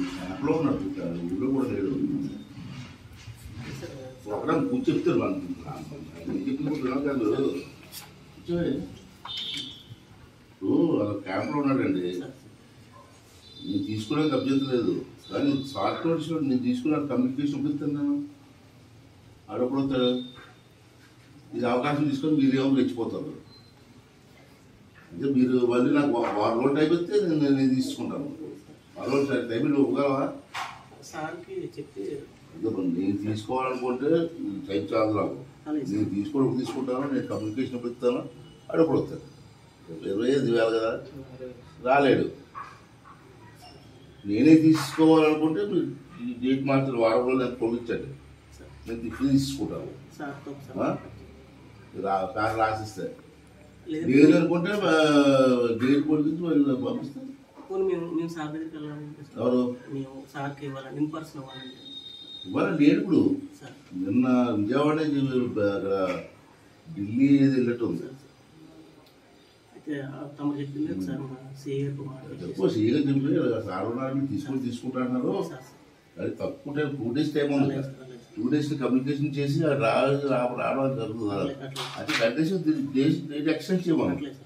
యాప్లో ఉన్నాడు చూస్తారు ఊళ్ళో కూడా లేడు ఒకడా కూర్చో చెప్తారు వాళ్ళకి నేను చెప్పినప్పుడు కాదు కూర్చోయ్. ఇప్పుడు వాళ్ళ క్యాంప్లో ఉన్నాడండి నేను తీసుకోవడానికి అభ్యంతరం లేదు కానీ సాఫ్ట్వేర్స్ నేను తీసుకున్న కమ్యూనికేషన్ ఉపయోగిస్తున్నాను ఆడపడతాడు ఇది అవకాశం తీసుకొని మీరు ఎవరు రెచ్చిపోతారు అంటే మీరు మళ్ళీ నాకు వా- వారం రోజులు టైం ఇస్తే నేను నేను తీసుకుంటాను వారం రోజులు టైం నువ్వు ఇవ్వగలవా సార్కి చెప్పి అదే మరి నేను తీసుకోవాలనుకుంటే టైం చాలు నాకు అలాగే నేను తీసుకోవడం తీసుకుంటాను నేను కమ్యూనికేషన్ పెడతాను అడపడతాను ఇరవై ఐదు వేలు కదా రాలేడు నేనే తీసుకోవాలనుకుంటే మీరు ఈ డేట్ మాత్రం వారం రోజులు నాకు పంపించండి సార్ నేను తిప్పి తీసుకుంటాను సార్తో ఆ? ఒకసారి రా కార్ రాసిస్తే లేదు లేదు అనుకుంటే ఆ, డేట్ పొడిగించి వాళ్ళు పంపిస్తాను పోనీ మేము మేము సార్ దగ్గరికి వెళ్ళాలంటే సార్ ఎవరు మేము సార్కి ఇవ్వాలండి ఇన్ పర్సన్ ఇవ్వాలండి ఇవాళ డేట్ ఇప్పుడు సార్ నిన్న విజయవాడ నుంచి మీరు అక్కడ ఢిల్లీ ఏది వెళ్ళట్టు ఉంది అయితే ఆ తమరు చెప్పింది ఒకసారి మా సిఏ గారికి మాట్లాడి ఎక్కువ సీగా చెప్పి సార్ ఉన్నారని తీసుకొని తీసుకుంటున్నారు సార్ సార్ అది తక్కువ టైం టూ డేస్ టైం ఉంది అలాగే సార్ అలాగే సార్ టూ డేస్ కమ్యూనికేషన్ చేసి అది రా రా- రావడం జరుగుతుంది అట్లే అట్లే అది కండిషన్ డేట్ ఎక్స్టెండ్ చేయమని అట్లే సార్